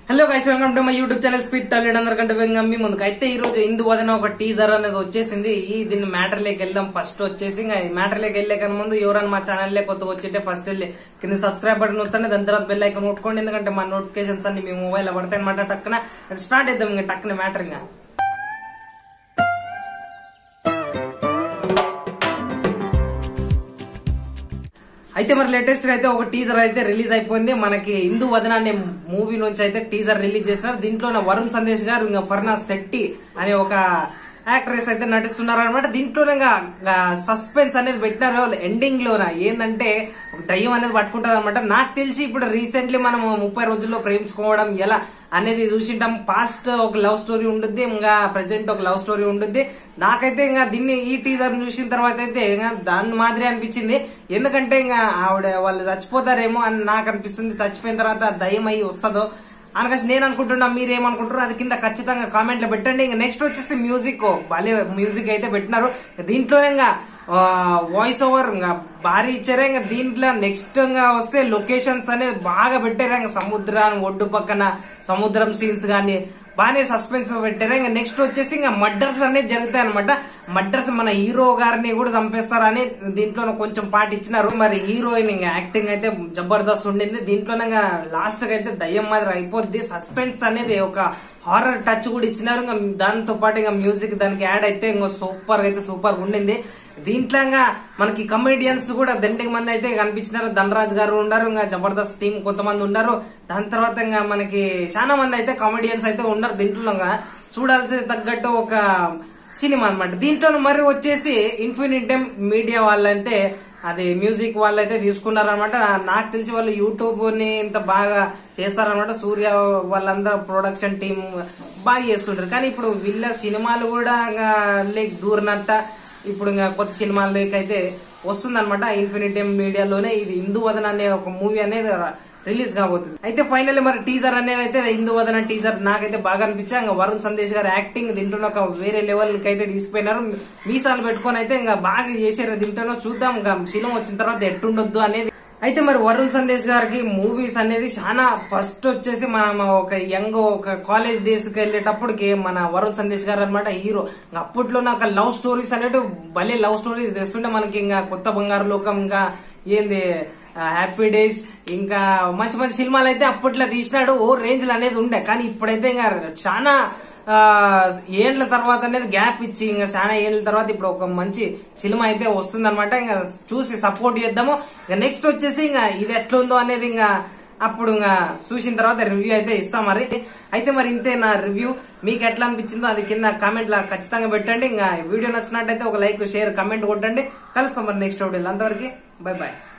hello guys welcome to my YouTube channel speed టాలెడ్ అందరికంటే వేగంగా మీ ముందుకు అయితే ఈ రోజు ఇందు వదన ఒక టీజర్ అనేది వచ్చేసింది ఈ దీన్ని మ్యాటర్ లేకి వెళ్దాం ఫస్ట్ వచ్చేసి ఇంకా మ్యాటర్ లేకి వెళ్ళే కన్నా ముందు ఎవరైనా మా ఛానల్ లే కొత్తగా వచ్చింటే ఫస్ట్ వెళ్ళి కింద సబ్స్క్రైబ్ బటన్ నొత్తండి దాని తర్వాత బెల్ ఐకన్ కొట్టుకోండి ఎందుకంటే మా నోటిఫికేషన్స్ అన్ని మీ మొబైల్ పడతాయి అనమాట టక్కున అది స్టార్ట్ చేద్దాం ఇంకా టక్కున మ్యాటర్ ఇంకా అయితే మరి లేటెస్ట్ గా అయితే ఒక టీజర్ అయితే రిలీజ్ అయిపోయింది మనకి హిందూ వదన అనే మూవీ నుంచి అయితే టీజర్ రిలీజ్ చేసినారు దీంట్లో వరుణ్ సందేశ్ గారు ఇంకా ఫర్నా శెట్టి అనే ఒక యాక్ట్రెస్ అయితే నటిస్తున్నారు అనమాట దీంట్లో సస్పెన్స్ అనేది పెట్టినారు ఎండింగ్ లోన ఏంటంటే ఒక దయ్యం అనేది పట్టుకుంటది అనమాట నాకు తెలిసి ఇప్పుడు రీసెంట్లీ మనం ముప్పై రోజుల్లో ప్రేమించుకోవడం ఎలా అనేది చూసింటాం పాస్ట్ ఒక లవ్ స్టోరీ ఉంటుంది ఇంకా ప్రెసెంట్ ఒక లవ్ స్టోరీ ఉంటుంది నాకైతే ఇంకా దీన్ని ఈ టీజర్ చూసిన తర్వాత అయితే ఇంకా దాని మాదిరి అనిపించింది ఎందుకంటే ఇంకా ఆవిడ వాళ్ళు చచ్చిపోతారేమో అని నాకు అనిపిస్తుంది చచ్చిపోయిన తర్వాత దయ్యం అయ్యి వస్తుందో అనకాసి నేను అనుకుంటున్నా మీరేమనుకుంటారో అది కింద ఖచ్చితంగా కామెంట్ లో పెట్టండి ఇంకా నెక్స్ట్ వచ్చేసి మ్యూజిక్ భలే మ్యూజిక్ అయితే పెట్టినారు దీంట్లోనే ఇంకా వాయిస్ ఓవర్ ఇంకా భారీ ఇచ్చారే ఇంకా దీంట్లో నెక్స్ట్ ఇంకా వస్తే లొకేషన్స్ అనేది బాగా పెట్టారు ఇంకా సముద్రాన్ని ఒడ్డు పక్కన సముద్రం సీన్స్ గానీ బాగానే సస్పెన్స్ పెట్టారు ఇంకా నెక్స్ట్ వచ్చేసి ఇంకా మర్డర్స్ అనేది జరుగుతాయి అనమాట మర్డర్స్ మన హీరో గారిని కూడా చంపేస్తారని దీంట్లో కొంచెం పాట ఇచ్చినారు మరి హీరోయిన్ ఇంకా యాక్టింగ్ అయితే జబర్దస్త్ ఉండింది దీంట్లో లాస్ట్ కి అయితే దయ్యం మాదిరి అయిపోద్ది సస్పెన్స్ అనేది ఒక హారర్ టచ్ కూడా ఇచ్చినారు ఇంకా దాంతో పాటు ఇంకా మ్యూజిక్ దానికి యాడ్ అయితే ఇంకా సూపర్ అయితే సూపర్ ఉండింది దీంట్లో ఇంకా మనకి కమెడియన్స్ కూడా దండికి మంది అయితే కనిపించినారు ధనరాజ్ గారు ఉన్నారు ఇంకా జబర్దస్త్ టీం కొంతమంది ఉన్నారు దాని తర్వాత ఇంకా మనకి చాలా మంది అయితే కామెడియన్స్ అయితే ఉన్నారు దీంట్లో ఇంకా చూడాల్సి తగ్గట్టు ఒక సినిమా అనమాట దీంట్లో మరి వచ్చేసి ఇన్ఫినిట్ మీడియా వాళ్ళంటే అది మ్యూజిక్ వాళ్ళు అయితే తీసుకున్నారనమాట నాకు తెలిసి వాళ్ళు యూట్యూబ్ ని ఇంత బాగా చేస్తారనమాట సూర్య వాళ్ళందరూ ప్రొడక్షన్ టీం బాగా చేస్తుంటారు కానీ ఇప్పుడు వీళ్ళ సినిమాలు కూడా లేక్ దూరినట్ట ఇప్పుడు ఇంకా కొత్త సినిమాలకి అయితే వస్తుందన్నమాట ఇన్ఫినిటీ మీడియాలోనే ఇది హిందూ వదన అనే ఒక మూవీ అనేది రిలీజ్ కాబోతుంది అయితే ఫైనల్లీ మరి టీజర్ అనేది అయితే హిందూ వదన టీజర్ నాకైతే బాగా అనిపించా ఇంకా వరుణ్ సందేశ్ గారు యాక్టింగ్ దీంట్లో ఒక వేరే లెవెల్ కి అయితే తీసుకుపోయినారు మీసాలు పెట్టుకొని అయితే ఇంకా బాగా చేశారు దీంట్లో చూద్దాం ఇంకా సినిమా వచ్చిన తర్వాత ఎట్టుండొద్దు అనేది అయితే మరి వరుణ్ సందేశ్ గారికి మూవీస్ అనేది చాలా ఫస్ట్ వచ్చేసి మనం ఒక యంగ్ ఒక కాలేజ్ డేస్ కి వెళ్ళేటప్పటికి మన వరుణ్ సందేశ్ గారు అనమాట హీరో అప్పట్లో నాకు లవ్ స్టోరీస్ అనేవి భలే లవ్ స్టోరీస్ తెస్తుంటే మనకి ఇంకా కొత్త బంగారు లోకం ఇంకా ఏంది హ్యాపీ డేస్ ఇంకా మంచి మంచి సినిమాలు అయితే అప్పట్లో తీసినాడు ఓ రేంజ్ అనేది ఉండే కానీ ఇప్పుడైతే ఇంకా చాలా ఏళ్ల తర్వాత అనేది గ్యాప్ ఇచ్చి ఇంకా చాలా ఏళ్ల తర్వాత ఇప్పుడు ఒక మంచి సినిమా అయితే వస్తుంది అనమాట ఇంకా చూసి సపోర్ట్ చేద్దాము ఇంకా నెక్స్ట్ వచ్చేసి ఇంకా ఇది ఎట్లుందో అనేది ఇంకా అప్పుడు ఇంకా చూసిన తర్వాత రివ్యూ అయితే ఇస్తాం మరి అయితే మరి ఇంతే నా రివ్యూ మీకు ఎట్లా అనిపించిందో అది కింద కామెంట్ లా ఖచ్చితంగా పెట్టండి ఇంకా వీడియో నచ్చినట్టయితే ఒక లైక్ షేర్ కమెంట్ కొట్టండి కలుస్తాం మరి నెక్స్ట్ వీడియో అంతవరకు బై బాయ్